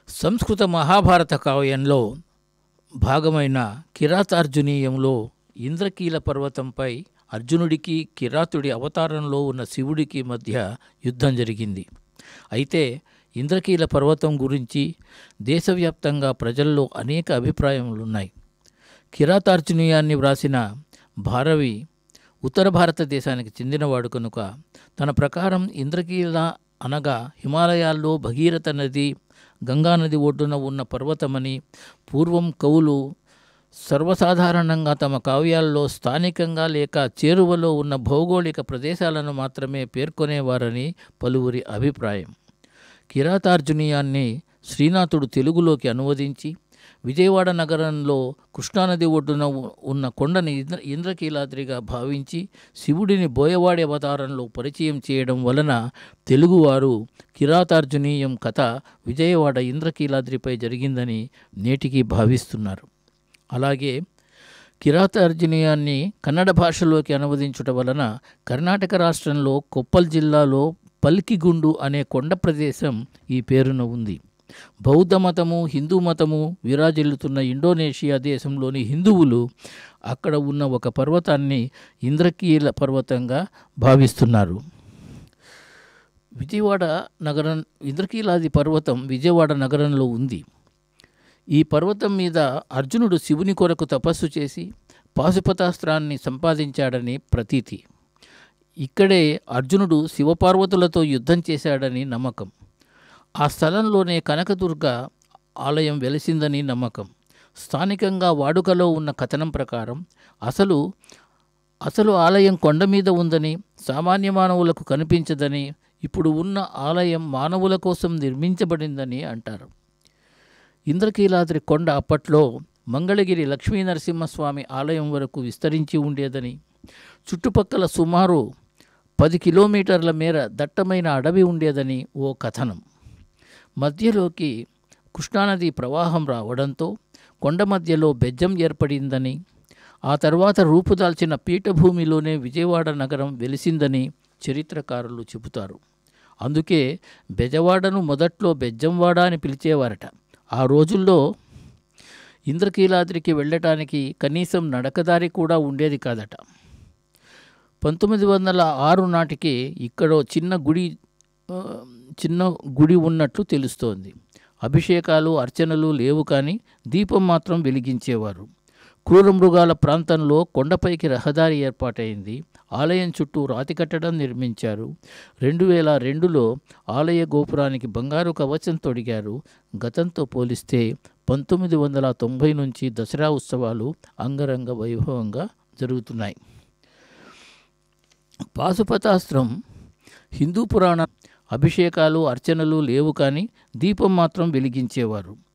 సంస్కృత మహాభారత కావ్యంలో భాగమైన కిరాతార్జునీయంలో ఇంద్రకీల పర్వతంపై అర్జునుడికి కిరాతుడి అవతారంలో ఉన్న శివుడికి మధ్య యుద్ధం జరిగింది అయితే ఇంద్రకీల పర్వతం గురించి దేశవ్యాప్తంగా ప్రజల్లో అనేక అభిప్రాయములున్నాయి కిరాతార్జునీయాన్ని వ్రాసిన భారవి ఉత్తర భారతదేశానికి చెందినవాడు కనుక తన ప్రకారం ఇంద్రకీల అనగా హిమాలయాల్లో భగీరథ నది గంగానది ఒడ్డున ఉన్న పర్వతమని పూర్వం కవులు సర్వసాధారణంగా తమ కావ్యాల్లో స్థానికంగా లేక చేరువలో ఉన్న భౌగోళిక ప్రదేశాలను మాత్రమే పేర్కొనేవారని పలువురి అభిప్రాయం కిరాతార్జునీయాన్ని శ్రీనాథుడు తెలుగులోకి అనువదించి విజయవాడ నగరంలో కృష్ణానది ఒడ్డున ఉ- ఉన్న కొండని ఇంద్ర ఇంద్రకీలాద్రిగా భావించి శివుడిని బోయవాడి అవతారంలో పరిచయం చేయడం వలన తెలుగువారు కిరాతార్జునీయం కథ విజయవాడ ఇంద్రకీలాద్రిపై జరిగిందని నేటికి భావిస్తున్నారు అలాగే కిరాతార్జునీయాన్ని కన్నడ భాషలోకి అనువదించుట వలన కర్ణాటక రాష్ట్రంలో కొప్పల్ జిల్లాలో పల్కిగుండు అనే కొండ ప్రదేశం ఈ పేరున ఉంది బౌద్ధ మతము హిందూ మతము విరాజిల్లుతున్న ఇండోనేషియా దేశంలోని హిందువులు అక్కడ ఉన్న ఒక పర్వతాన్ని ఇంద్రకీల పర్వతంగా భావిస్తున్నారు విజయవాడ నగరం ఇంద్రకీలాది పర్వతం విజయవాడ నగరంలో ఉంది ఈ పర్వతం మీద అర్జునుడు శివుని కొరకు తపస్సు చేసి పాశుపతాస్త్రాన్ని సంపాదించాడని ప్రతీతి ఇక్కడే అర్జునుడు శివపార్వతులతో యుద్ధం చేశాడని నమ్మకం ఆ స్థలంలోనే కనకదుర్గ ఆలయం వెలిసిందని నమ్మకం స్థానికంగా వాడుకలో ఉన్న కథనం ప్రకారం అసలు అసలు ఆలయం కొండ మీద ఉందని సామాన్య మానవులకు కనిపించదని ఇప్పుడు ఉన్న ఆలయం మానవుల కోసం నిర్మించబడిందని అంటారు ఇంద్రకీలాద్రి కొండ అప్పట్లో మంగళగిరి లక్ష్మీ నరసింహస్వామి ఆలయం వరకు విస్తరించి ఉండేదని చుట్టుపక్కల సుమారు పది కిలోమీటర్ల మేర దట్టమైన అడవి ఉండేదని ఓ కథనం మధ్యలోకి కృష్ణానది ప్రవాహం రావడంతో కొండ మధ్యలో బెజ్జం ఏర్పడిందని ఆ తర్వాత రూపుదాల్చిన పీఠభూమిలోనే విజయవాడ నగరం వెలిసిందని చరిత్రకారులు చెబుతారు అందుకే బెజవాడను మొదట్లో బెజ్జంవాడ అని పిలిచేవారట ఆ రోజుల్లో ఇంద్రకీలాద్రికి వెళ్ళటానికి కనీసం నడకదారి కూడా ఉండేది కాదట పంతొమ్మిది వందల ఆరు నాటికి ఇక్కడ చిన్న గుడి ఆ, చిన్న గుడి ఉన్నట్లు తెలుస్తోంది అభిషేకాలు అర్చనలు లేవు కానీ దీపం మాత్రం వెలిగించేవారు క్రూర మృగాల ప్రాంతంలో కొండపైకి రహదారి ఏర్పాటైంది ఆలయం చుట్టూ రాతి కట్టడం నిర్మించారు రెండు వేల రెండులో ఆలయ గోపురానికి బంగారు కవచం తొడిగారు గతంతో పోలిస్తే పంతొమ్మిది వందల తొంభై నుంచి దసరా ఉత్సవాలు అంగరంగ వైభవంగా జరుగుతున్నాయి పాశుపతాస్త్రం హిందూ పురాణ అభిషేకాలు అర్చనలు లేవు కానీ దీపం మాత్రం వెలిగించేవారు